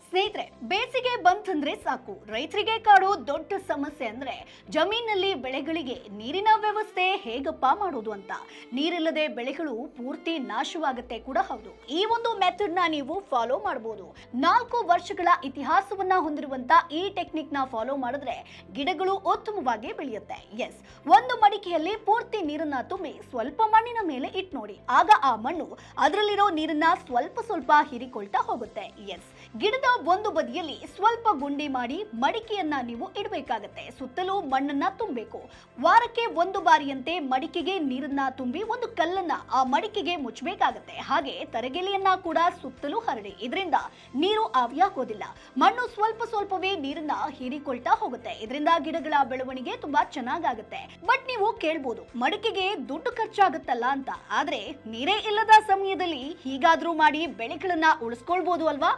ಸ್ನೇಹಿತರೆ ಬೇಸಿಗೆ ಬಂತಂದ್ರೆ ಸಾಕು ರೈತರಿಗೆ ಕಾಡೋ ದೊಡ್ಡ ಸಮಸ್ಯೆ ಅಂದ್ರೆ ಜಮೀನಲ್ಲಿ ಬೆಳೆಗಳಿಗೆ ನೀರಿನ ವ್ಯವಸ್ಥೆ ಹೇಗಪ್ಪ ಮಾಡೋದು ಅಂತ ನೀರಿಲ್ಲದೆ ಬೆಳೆಗಳು ಪೂರ್ತಿ ನಾಶವಾಗುತ್ತೆ ಕೂಡ ಹೌದು ಈ ಒಂದು ಮೆಥಡ್ ನ ನೀವು ಫಾಲೋ ಮಾಡಬಹುದು ನಾಲ್ಕು ವರ್ಷಗಳ ಇತಿಹಾಸವನ್ನ ಹೊಂದಿರುವಂತ ಈ ಟೆಕ್ನಿಕ್ ನ ಫಾಲೋ ಮಾಡಿದ್ರೆ ಗಿಡಗಳು ಉತ್ತಮವಾಗಿ ಬೆಳೆಯುತ್ತೆ ಎಸ್ ಒಂದು ಮಡಿಕೆಯಲ್ಲಿ ಪೂರ್ತಿ ನೀರನ್ನ ತುಂಬಿ ಸ್ವಲ್ಪ ಮಣ್ಣಿನ ಮೇಲೆ ಇಟ್ ನೋಡಿ ಆಗ ಆ ಮಣ್ಣು ಅದರಲ್ಲಿರೋ ನೀರನ್ನ ಸ್ವಲ್ಪ ಸ್ವಲ್ಪ ಹೀರಿಕೊಳ್ತಾ ಹೋಗುತ್ತೆ ಎಸ್ ಗಿಡದ ಒಂದು ಬದಿಯಲ್ಲಿ ಸ್ವಲ್ಪ ಗುಂಡಿ ಮಾಡಿ ಮಡಿಕೆಯನ್ನ ನೀವು ಇಡಬೇಕಾಗತ್ತೆ ಸುತ್ತಲೂ ಮಣ್ಣನ್ನ ತುಂಬಬೇಕು ವಾರಕ್ಕೆ ಒಂದು ಬಾರಿಯಂತೆ ಮಡಿಕೆಗೆ ನೀರನ್ನ ತುಂಬಿ ಒಂದು ಕಲ್ಲನ್ನ ಆ ಮಡಿಕೆಗೆ ಮುಚ್ಚಬೇಕಾಗತ್ತೆ ಹಾಗೆ ತರಗೆಲೆಯನ್ನ ಕೂಡ ಸುತ್ತಲೂ ಹರಡಿ ಇದರಿಂದ ನೀರು ಆವಿಯಾಗೋದಿಲ್ಲ ಮಣ್ಣು ಸ್ವಲ್ಪ ಸ್ವಲ್ಪವೇ ನೀರನ್ನ ಹೀರಿಕೊಳ್ತಾ ಹೋಗುತ್ತೆ ಇದರಿಂದ ಗಿಡಗಳ ಬೆಳವಣಿಗೆ ತುಂಬಾ ಚೆನ್ನಾಗಾಗುತ್ತೆ ಬಟ್ ನೀವು ಕೇಳ್ಬೋದು ಮಡಿಕೆಗೆ ದುಡ್ಡು ಖರ್ಚಾಗುತ್ತಲ್ಲ ಅಂತ ಆದ್ರೆ ನೀರೇ ಇಲ್ಲದ ಸಮಯದಲ್ಲಿ ಹೀಗಾದ್ರೂ ಮಾಡಿ ಬೆಳೆಗಳನ್ನ ಉಳಿಸ್ಕೊಳ್ಬೋದು ಅಲ್ವಾ